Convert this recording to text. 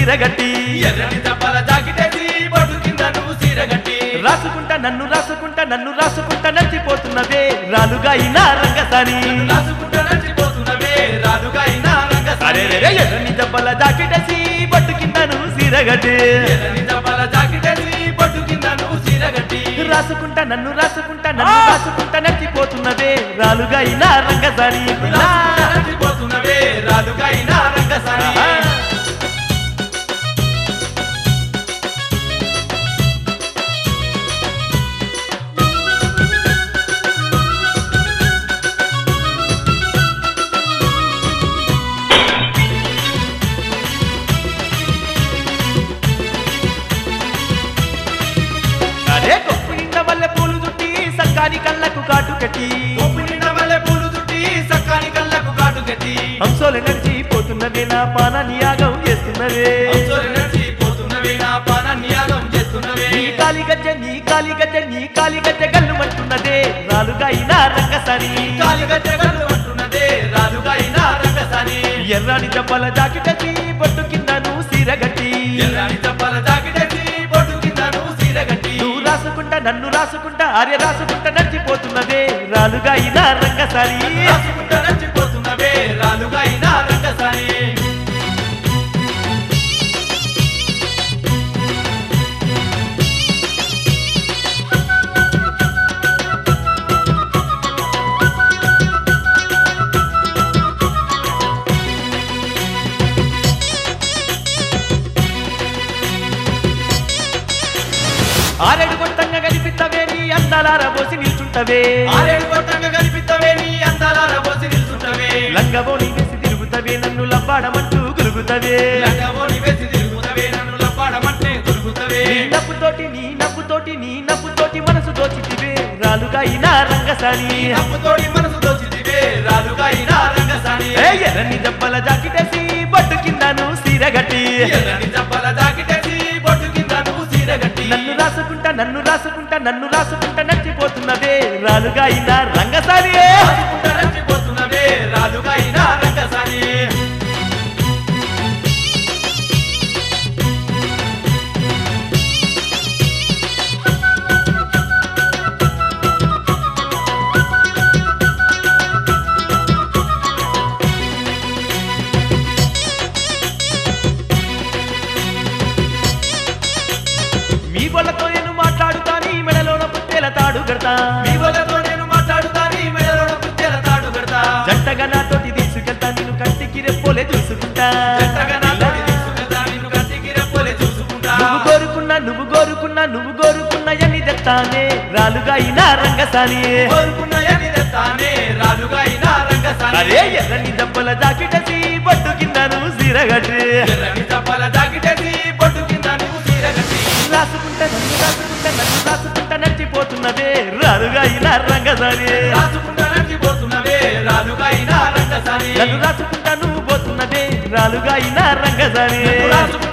సీరగట్టి ఎర్రని దప్పల జాకిటేసి బొట్టు కింద నువ్వు సీరగట్టి రాసుకుంటా నన్ను రాసుకుంటా నన్ను రాసుకుంటా నచ్చిపోతున్నదే రాలుగా అయినా రంగసాని రాసుకుంటా నచ్చిపోతున్నవే రాలుగా అయినా అరే రే రంగసాని రే, ఎర్రని దెబ్బల జాకెటేసి బట్టు కింద నువ్వు సీరగట్టి ఎర్రని దప్పల జాకిటేసి బొట్టు కింద నువ్వు సీరగట్టి రాసుకుంటా నన్ను రాసుకుంటా నన్ను రాసుకుంటా నచ్చిపోతున్నదే రాలుగా అయినా రంగసాని రాసుకుంటా నచ్చిపోతున్నవే రాలుగా అయినా రంగసాని అరే కొప్పు నిండా వల్ల పూలు చుట్టి సక్కాని కళ్ళకు కాటు కట్టి కొప్పు నిండా మల్లె పూలు చుట్టి సక్కాని కళ్ళకు కాటు కట్టి హంసోలు నడిచి పోతున్నదే నా పానాన్ని యాగం చేస్తున్నదే అంచులు నడిచిపోతున్నవే నా పానాన్ని యాగం చేస్తున్నవే నీ కాలి గజ్జె నీ కాలి గజ్జె నీ కాలి గజ్జె గల్లు మంటున్నదే రాలుగా అయినా రంగసాని కాలి గజ్జ కళ్ళు అంటున్నదే రాలుగా అయినా రంగసాని ఎర్రాని దెబ్బల జాకెటేసి బొట్టు కింద నువ్వు సీరగట్టి ఎర్రని దప్పల జాకిటేసి బొట్టు కింద నువ్వు సీరగట్టి నువ్వు రాసుకుంటా నన్ను రాసుకుంటా ఆర్య రాసుకుంటా నడిచిపోతున్నదే రాలుగా అయినా రంగసాని రాసుకుంటా నచ్చిపోతున్నవే రాలుగా అయినా రంగసాని ఆరేడు గొట్టంగా కనిపిస్తవే నీ అందాల పోసి నిల్చుంటవే ఆరేడు కొట్టంగా కనిపిస్తవే నీ అందాల రబోసి నిల్చుంటవే లంగబోని వేసి తిరుగుతవే నన్ను లవ్వాడమంటూ గురుగుతవే లంగవోని వేసి తిరుగుతవే నన్ను లప్పాడమంటే దొరుకుతవే నీ నవ్వుతోటి నీ నవ్వుతోటి నీ నవ్వుతోటి మనసు దోచితివే రాలుగా అయినా రంగసాని నవ్వుతోడి మనసు దోచితివే రాలుగా అయినా రంగసాని ఏ ఎర్రని దెబ్బల జాకెటేసి బొట్టు కింద నువ్వు సీరగట్టి ఎర్రని దప్పల జాకిటేసి బొట్టు కింద నువ్వు సీరగట్టి నన్ను రాసుకుంటా నన్ను రాసుకుంటా నన్ను రాసుకుంటా నచ్చిపోతున్నదే రాలుగా అయినా రంగసాని రాసుకుంటా నచ్చిపోతున్నవే రాలుగా అయినా రంగసాని మీ వాళ్ళతో నేను మాట్లాడుతా నీ మెడలోన పుట్టేల తాడు కడతా మీ వలతో నేను మాట్లాడుతా నీ మెడలోన పుట్టెల తాడు కడతా జంటగా నాతోటి తీసుకెళ్తా నేను కంటికి రెప్పోలే చూసుకుంటా జంటగా నాతోటి తీసుకెళ్తా నిన్ను కంటికి రెప్పలే చూసుకుంటా నువ్వు కోరుకున్నా నువ్వు కోరుకున్నా నువ్వు కోరుకున్నా ఎన్ని తెస్తానే రాలుగా అయినా రంగసాని కోరుకున్నాయని తెస్తానే రాలుగా అయినా రంగసాని అరే ఎర్రని దెబ్బల జాకెటేసి బొట్టు కింద నువ్వు సీరగట్టి ఎర్రని దప్పల జాకిటేసి బొట్టు కింద నువ్వు సీరగట్టి రాసుకుంటా నన్ను రాసుకుంటా నన్ను రాసుకుంటా నడిచిపోతున్నదే రాలుగా అయినా రంగసాని రాసుకుంటా నడిచిపోతున్నవే రాలుగా అయినా రంగసాని నన్ను రాసుకుంటా నువ్వు పోతున్నదే రాలుగా అయినా రంగసాని రాసుకుంటా